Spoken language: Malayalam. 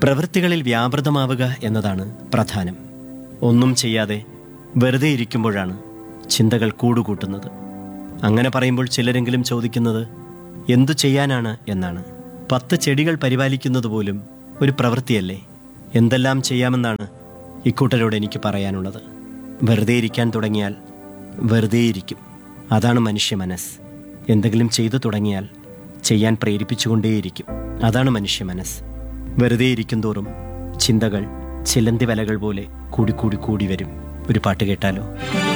പ്രവൃത്തികളിൽ വ്യാപൃതമാവുക എന്നതാണ് പ്രധാനം ഒന്നും ചെയ്യാതെ വെറുതെ ഇരിക്കുമ്പോഴാണ് ചിന്തകൾ കൂടുകൂട്ടുന്നത് അങ്ങനെ പറയുമ്പോൾ ചിലരെങ്കിലും ചോദിക്കുന്നത് എന്തു ചെയ്യാനാണ് എന്നാണ് പത്ത് ചെടികൾ പരിപാലിക്കുന്നത് പോലും ഒരു പ്രവൃത്തിയല്ലേ എന്തെല്ലാം ചെയ്യാമെന്നാണ് ഇക്കൂട്ടരോട് എനിക്ക് പറയാനുള്ളത് വെറുതെ ഇരിക്കാൻ തുടങ്ങിയാൽ വെറുതെ ഇരിക്കും അതാണ് മനുഷ്യ മനസ്സ് എന്തെങ്കിലും ചെയ്തു തുടങ്ങിയാൽ ചെയ്യാൻ പ്രേരിപ്പിച്ചുകൊണ്ടേയിരിക്കും അതാണ് മനുഷ്യ മനസ്സ് വെറുതെ ഇരിക്കും തോറും ചിന്തകൾ ചിലന്തി വലകൾ പോലെ കൂടി കൂടി കൂടി വരും ഒരു പാട്ട് കേട്ടാലോ